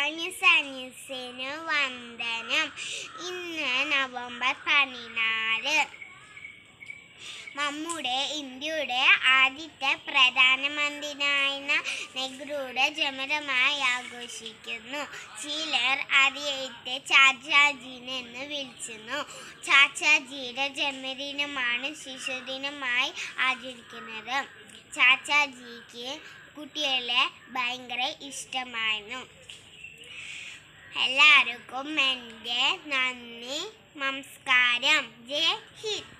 സയൻസിന് വന്ദനം ഇന്ന് നവംബർ പതിനാല് നമ്മുടെ ഇന്ത്യയുടെ ആദ്യത്തെ പ്രധാനമന്ത്രിയായിരുന്ന നെഹ്റുയുടെ ജന്മദിനമായി ആഘോഷിക്കുന്നു ചിലർ ആദ്യത്തെ ചാച്ചാജീനെ എന്ന് വിളിച്ചിരുന്നു ചാച്ചാജിയുടെ ജന്മദിനമാണ് ശിശുദിനമായി ആചരിക്കുന്നത് ചാച്ചാജിക്ക് കുട്ടികളെ ഭയങ്കര ഇഷ്ടമായിരുന്നു എല്ലാവർക്കും എൻ്റെ നന്ദി നമസ്കാരം ജയ് ഹിന്ദ്